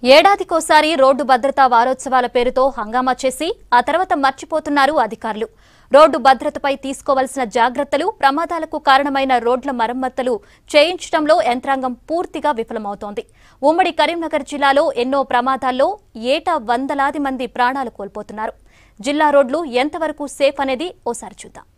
ఏడాదికోసారి road భద్రతా వారోత్సవాల పేరుతో హంగామా చేసి ఆ తర్వాత మర్చిపోతున్నారు అధికారులు రోడ్డు భద్రతపై తీసుకోవలసిన జాగ్రత్తలు ప్రమాదాలకు కారణమైన రోడ్ల మరమ్మతులు చేయించడంలో యంత్రాంగం పూర్తిగా విఫలమవుతోంది ఉమ్మడి కరీంనగర్ జిల్లాలో ఎన్నో ప్రమాదాల్లో ఏటా వందలాది మంది ప్రాణాలు కోల్పోతున్నారు జిల్లా రోడ్లు ఎంతవరకు సేఫ్ అనేది ఓసారి చూద్దాం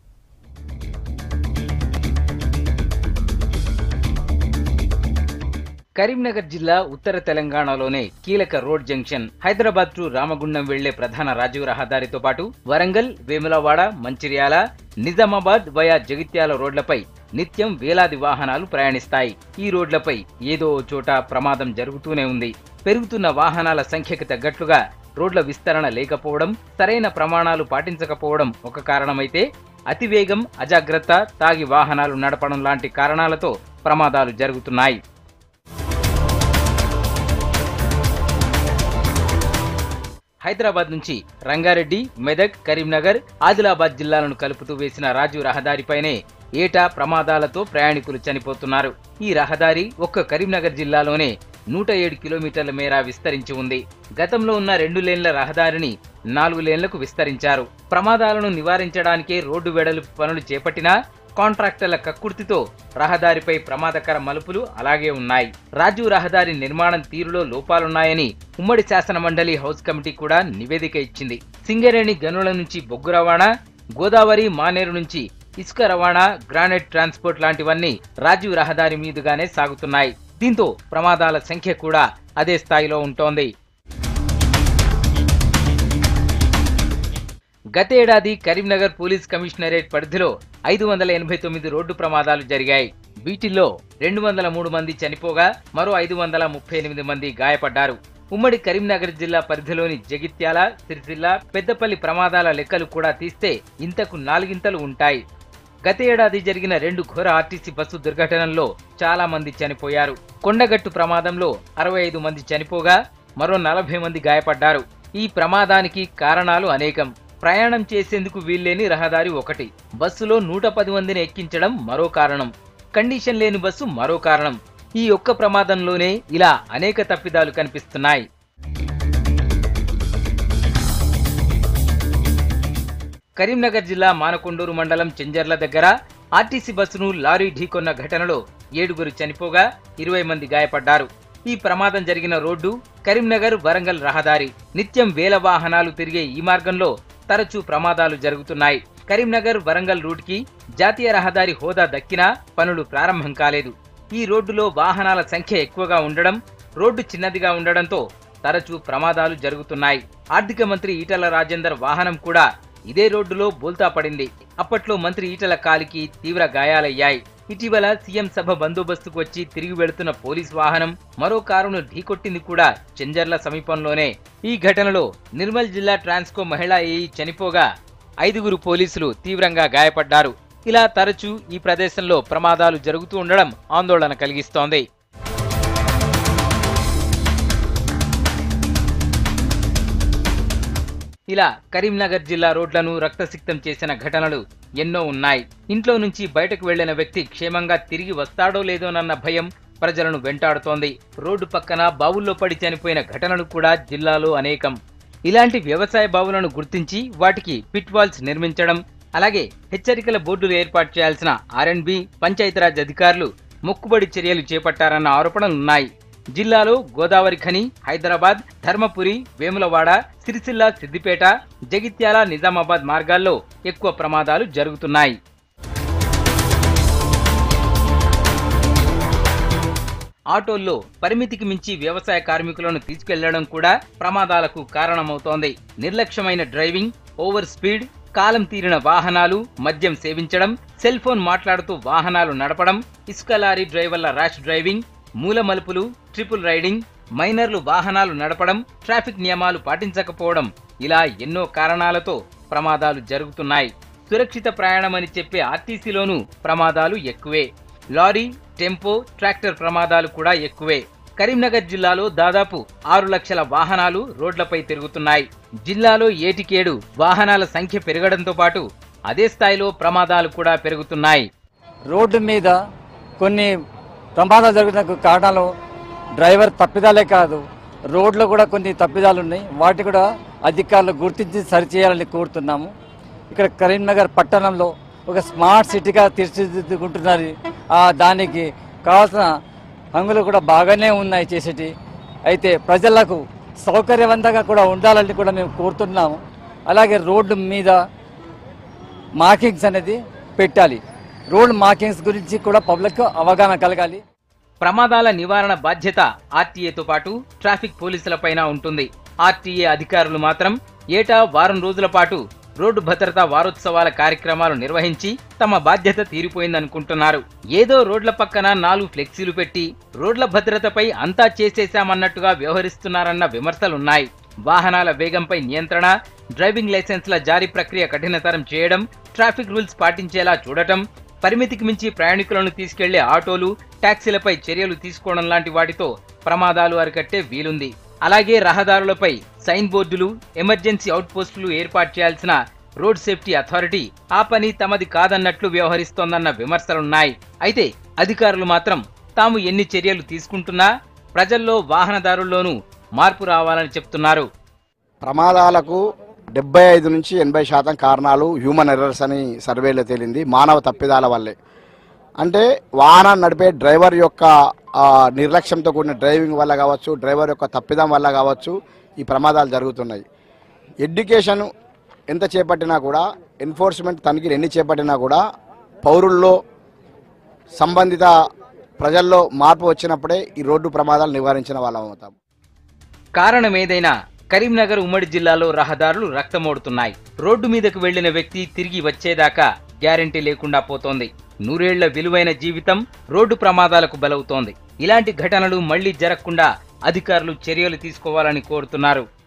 కరీంనగర్ జిల్లా ఉత్తర తెలంగాణలోనే కీలక road junction Hyderabad to Ramagundam వెళ్లే ప్రధాన రాజీవ్ రహదారితో పాటు వరంగల్ వేములవాడ మంచిర్యాల నిజామాబాద్ వయా జగిత్యాల రోడ్లపై నిత్యం వేలాది వాహనాలు ప్రయాణిస్తాయి ఈ రోడ్లపై ఏదో ఓ చోట ప్రమాదం జరుగుతూనే ఉంది పెరుగుతున్న వాహనాల సంఖ్యకు తగ్గట్లుగా రోడ్ల విస్తరణ లేకపోవడం సరైన ప్రమాణాలు పాటించకపోవడం ఒక కారణమైతే అతివేగం అజాగ్రత్త తాగి వాహనాలు నడపడం లాంటి కారణాలతో ప్రమాదాలు జరుగుతున్నాయి హైదరాబాద్ నుంచి రంగారెడ్డి మెదక్ కరీంనగర్ ఆదిలాబాద్ జిల్లాలను కలుపుతూ వేసిన రాజు రహదారిపైనే ఏటా ప్రమాదాలతో ప్రయాణికులు చనిపోతున్నారు ఈ రహదారి ఒక్క కరీంనగర్ జిల్లాలోనే నూట ఏడు కిలోమీటర్ల మేర విస్తరించి ఉంది గతంలో ఉన్న రెండు లేన్ల రహదారిని నాలుగు లేన్లకు విస్తరించారు ప్రమాదాలను నివారించడానికే రోడ్డు వెడల్పు పనులు చేపట్టినా కాంట్రాక్టర్ల కక్కుర్తితో రహదారిపై ప్రమాదకర మలుపులు అలాగే ఉన్నాయి రాజు రహదారి నిర్మాణం తీరులో లోపాలున్నాయని ఉమ్మడి శాసన మండలి హౌస్ కమిటీ కూడా నివేదిక ఇచ్చింది సింగరేణి గనుల నుంచి బొగ్గు రవాణా గోదావరి మానేరు నుంచి ఇసుక రవాణా గ్రానైట్ ట్రాన్స్పోర్ట్ లాంటివన్నీ రాజీవ్ రహదారి మీదుగానే సాగుతున్నాయి దీంతో ప్రమాదాల సంఖ్య కూడా అదే స్థాయిలో ఉంటోంది గతేడాది కరీంనగర్ పోలీస్ కమిషనరేట్ పరిధిలో ఐదు వందల ఎనభై తొమ్మిది రోడ్డు ప్రమాదాలు జరిగాయి వీటిల్లో రెండు వందల మూడు మంది చనిపోగా మరో ఐదు వందల ముప్పై ఎనిమిది మంది గాయపడ్డారు ఉమ్మడి కరీంనగర్ జిల్లా పరిధిలోని జగిత్యాల సిరిసిల్ల పెద్దపల్లి ప్రమాదాల లెక్కలు కూడా తీస్తే ఇంతకు నాలుగింతలు ఉంటాయి గత ఏడాది జరిగిన రెండు ఘోర ఆర్టీసీ బస్సు దుర్ఘటనల్లో చాలా మంది చనిపోయారు కొండగట్టు ప్రమాదంలో అరవై ఐదు మంది చనిపోగా మరో నలభై మంది గాయపడ్డారు ఈ ప్రమాదానికి కారణాలు అనేకం ప్రయాణం చేసేందుకు వీల్లేని రహదారి ఒకటి బస్సులో నూట పది మందిని ఎక్కించడం మరో కారణం కండిషన్ లేని బస్సు మరో కారణం ఈ ఒక్క ప్రమాదంలోనే ఇలా అనేక తప్పిదాలు కనిపిస్తున్నాయి కరీంనగర్ జిల్లా మానకొండూరు మండలం చెంజర్ల దగ్గర ఆర్టీసీ బస్సును లారీ ఢీకొన్న ఘటనలో ఏడుగురు చనిపోగా ఇరవై మంది గాయపడ్డారు ఈ ప్రమాదం జరిగిన రోడ్డు కరీంనగర్ వరంగల్ రహదారి నిత్యం వేల వాహనాలు తిరిగే ఈ మార్గంలో తరచూ ప్రమాదాలు జరుగుతున్నాయి కరీంనగర్ వరంగల్ రూట్కి జాతీయ రహదారి హోదా దక్కినా పనులు ప్రారంభం కాలేదు ఈ రోడ్డులో వాహనాల సంఖ్య ఎక్కువగా ఉండడం రోడ్డు చిన్నదిగా ఉండడంతో తరచూ ప్రమాదాలు జరుగుతున్నాయి ఆర్థిక మంత్రి ఈటల రాజేందర్ వాహనం కూడా ఇదే రోడ్డులో బోల్తా పడింది అప్పట్లో మంత్రి ఈటల కాలికి తీవ్ర గాయాలయ్యాయి ఇటీవల సీఎం సభ బందోబస్తుకు వచ్చి తిరిగి వెళుతున్న పోలీస్ వాహనం మరో కారును ఢీకొట్టింది కూడా చెంజర్ల సమీపంలోనే ఈ ఘటనలో నిర్మల్ జిల్లా ట్రాన్స్కో మహిళా ఏఈ చనిపోగా ఐదుగురు పోలీసులు తీవ్రంగా గాయపడ్డారు ఇలా తరచూ ఈ ప్రదేశంలో ప్రమాదాలు జరుగుతూ ఉండడం ఆందోళన కలిగిస్తోంది ఇలా కరీంనగర్ జిల్లా రోడ్లను రక్తసిక్తం చేసిన ఘటనలు ఎన్నో ఉన్నాయి ఇంట్లో నుంచి బయటకు వెళ్లిన వ్యక్తి క్షేమంగా తిరిగి వస్తాడో లేదోనన్న భయం ప్రజలను వెంటాడుతోంది రోడ్డు పక్కన బావుల్లో పడి చనిపోయిన ఘటనలు కూడా జిల్లాలో అనేకం ఇలాంటి వ్యవసాయ బావులను గుర్తించి వాటికి పిట్ వాల్స్ నిర్మించడం అలాగే హెచ్చరికల బోర్డులు ఏర్పాటు చేయాల్సిన ఆర్ఎండ్బి పంచాయతీరాజ్ అధికారులు మొక్కుబడి చర్యలు చేపట్టారన్న ఆరోపణలున్నాయి జిల్లాలో గోదావరి ఖని హైదరాబాద్ ధర్మపురి వేములవాడ సిరిసిల్ల సిద్దిపేట జగిత్యాల నిజామాబాద్ మార్గాల్లో ఎక్కువ ప్రమాదాలు జరుగుతున్నాయి ఆటోల్లో పరిమితికి మించి వ్యవసాయ కార్మికులను తీసుకెళ్లడం కూడా ప్రమాదాలకు కారణమవుతోంది నిర్లక్ష్యమైన డ్రైవింగ్ ఓవర్ స్పీడ్ కాలం తీరిన వాహనాలు మద్యం సేవించడం సెల్ ఫోన్ మాట్లాడుతూ వాహనాలు నడపడం ఇసుక లారీ డ్రైవర్ల ర్యాష్ డ్రైవింగ్ మూల మలుపులు ట్రిపుల్ రైడింగ్ మైనర్లు వాహనాలు నడపడం ట్రాఫిక్ నియమాలు పాటించకపోవడం ఇలా ఎన్నో కారణాలతో ప్రమాదాలు జరుగుతున్నాయి సురక్షిత ప్రయాణమని చెప్పే ఆర్టీసీలోనూ ప్రమాదాలు ఎక్కువే లారీ టెంపో ట్రాక్టర్ ప్రమాదాలు కూడా ఎక్కువే కరీంనగర్ జిల్లాలో దాదాపు ఆరు లక్షల వాహనాలు రోడ్లపై తిరుగుతున్నాయి జిల్లాలో ఏటికేడు వాహనాల సంఖ్య పెరగడంతో పాటు అదే స్థాయిలో ప్రమాదాలు కూడా పెరుగుతున్నాయి రోడ్డు మీద కొన్ని ప్రమాదాలు జరుగుతున్న కారణాలు డ్రైవర్ తప్పిదాలే కాదు రోడ్లో కూడా కొన్ని తప్పిదాలు ఉన్నాయి వాటి కూడా అధికారులు గుర్తించి సరిచేయాలని కోరుతున్నాము ఇక్కడ కరీంనగర్ పట్టణంలో ఒక స్మార్ట్ సిటీగా తీర్చిదిద్దుకుంటున్నది ఆ దానికి కావాల్సిన హంగులు కూడా బాగానే ఉన్నాయి చేసేటి అయితే ప్రజలకు సౌకర్యవంతంగా కూడా ఉండాలని కూడా మేము కోరుతున్నాము అలాగే రోడ్డు మీద మార్కింగ్స్ అనేది పెట్టాలి రోడ్ మార్కింగ్స్ గురించి కూడా పబ్లిక్ అవగాహన కలగాలి ప్రమాదాల నివారణ బాధ్యత ఆర్టీఏతో పాటు ట్రాఫిక్ పోలీసులపైన ఉంటుంది ఆర్టీఏ అధికారులు మాత్రం ఏటా వారం రోజుల పాటు రోడ్డు భద్రతా వారోత్సవాల కార్యక్రమాలు నిర్వహించి తమ బాధ్యత తీరిపోయిందనుకుంటున్నారు ఏదో రోడ్ల పక్కన నాలుగు ఫ్లెక్సీలు పెట్టి రోడ్ల భద్రతపై అంతా చేసేశామన్నట్టుగా వ్యవహరిస్తున్నారన్న విమర్శలున్నాయి వాహనాల వేగంపై నియంత్రణ డ్రైవింగ్ లైసెన్స్ల జారీ ప్రక్రియ కఠినతరం చేయడం ట్రాఫిక్ రూల్స్ పాటించేలా చూడటం పరిమితికి మించి ప్రయాణికులను తీసుకెళ్లే ఆటోలు టాక్సీలపై చర్యలు తీసుకోవడం లాంటి వాటితో ప్రమాదాలు అరికట్టే వీలుంది అలాగే రహదారులపై సైన్ బోర్డులు ఎమర్జెన్సీ అవుట్ పోస్టులు ఏర్పాటు చేయాల్సిన రోడ్ సేఫ్టీ అథారిటీ ఆ పని తమది కాదన్నట్లు వ్యవహరిస్తోందన్న విమర్శలున్నాయి అయితే అధికారులు మాత్రం తాము ఎన్ని చర్యలు తీసుకుంటున్నా ప్రజల్లో వాహనదారుల్లోనూ మార్పు రావాలని చెప్తున్నారు ప్రమాదాలకు డెబ్బై ఐదు నుంచి ఎనభై శాతం కారణాలు హ్యూమన్ ఎర్రర్స్ అని సర్వేలో తేలింది మానవ తప్పిదాల వల్లే అంటే వాహనం నడిపే డ్రైవర్ యొక్క ఆ, నిర్లక్ష్యంతో కూడిన డ్రైవింగ్ వల్ల కావచ్చు డ్రైవర్ యొక్క తప్పిదం వల్ల కావచ్చు ఈ ప్రమాదాలు జరుగుతున్నాయి ఎడ్యుకేషన్ ఎంత చేపట్టినా కూడా ఎన్ఫోర్స్మెంట్ తనిఖీలు ఎన్ని చేపట్టినా కూడా పౌరుల్లో సంబంధిత ప్రజల్లో మార్పు వచ్చినప్పుడే ఈ రోడ్డు ప్రమాదాలు నివారించిన వాళ్ళం అవుతాం కారణమేదైనా కరీంనగర్ ఉమ్మడి జిల్లాలో రహదారులు రక్తమోడుతున్నాయి రోడ్డు మీదకు వెళ్లిన వ్యక్తి తిరిగి వచ్చేదాకా గ్యారెంటీ లేకుండా పోతోంది నూరేళ్ల విలువైన జీవితం రోడ్డు ప్రమాదాలకు బలవుతోంది ఇలాంటి ఘటనలు మళ్లీ జరగకుండా అధికారులు చర్యలు తీసుకోవాలని కోరుతున్నారు